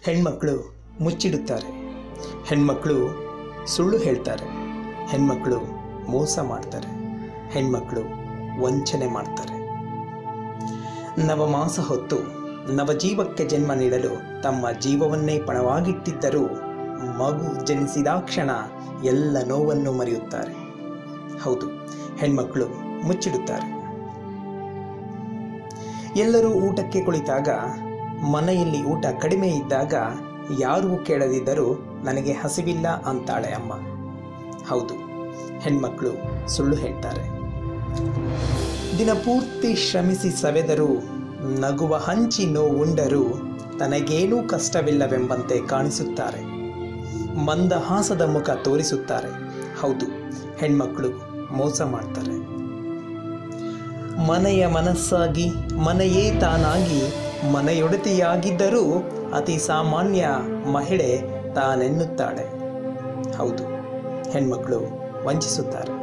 ಹೆಣ್ಮಕ್ಳು ಮುಚ್ಚಿಡುತ್ತಾರೆ ಹೆಣ್ಮಕ್ಳು ಸುಳ್ಳು ಹೇಳ್ತಾರೆ ಹೆಣ್ಮಕ್ಳು ಮೋಸ ಮಾಡ್ತಾರೆ ಹೆಣ್ಮಕ್ಳು ವಂಚನೆ ಮಾಡ್ತಾರೆ ನವಮಾಸ ಹೊತ್ತು ನವಜೀವಕ್ಕೆ ಜನ್ಮ ನೀಡಲು ತಮ್ಮ ಜೀವವನ್ನೇ ಪಣವಾಗಿಟ್ಟಿದ್ದರೂ ಮಗು ಜನಿಸಿದಾಕ್ಷಣ ಎಲ್ಲ ನೋವನ್ನು ಮರೆಯುತ್ತಾರೆ ಹೌದು ಹೆಣ್ಮಕ್ಳು ಮುಚ್ಚಿಡುತ್ತಾರೆ ಎಲ್ಲರೂ ಊಟಕ್ಕೆ ಕುಳಿತಾಗ ಮನೆಯಲ್ಲಿ ಊಟ ಕಡಿಮೆ ಇದ್ದಾಗ ಯಾರೂ ಕೇಳದಿದ್ದರೂ ನನಗೆ ಹಸಿವಿಲ್ಲ ಅಂತಾಳೆ ಅಮ್ಮ ಹೌದು ಹೆಣ್ಮಕ್ಳು ಸುಳ್ಳು ಹೇಳ್ತಾರೆ ದಿನಪೂರ್ತಿ ಶ್ರಮಿಸಿ ಸವೆದರೂ ನಗುವ ಹಂಚಿ ನೋವುಂಡರೂ ತನಗೇನೂ ಕಷ್ಟವಿಲ್ಲವೆಂಬಂತೆ ಕಾಣಿಸುತ್ತಾರೆ ಮಂದಹಾಸದ ಮುಖ ತೋರಿಸುತ್ತಾರೆ ಹೌದು ಹೆಣ್ಮಕ್ಳು ಮೋಸ ಮಾಡ್ತಾರೆ ಮನೆಯ ಮನಸ್ಸಾಗಿ ಮನೆಯೇ ತಾನಾಗಿ ಮನೆಯೊಡತಿಯಾಗಿದ್ದರೂ ಅತಿ ಸಾಮಾನ್ಯ ಮಹಿಳೆ ತಾನೆನ್ನುತ್ತಾಳೆ ಹೌದು ಹೆಣ್ಮಕ್ಳು ವಂಚಿಸುತ್ತಾರೆ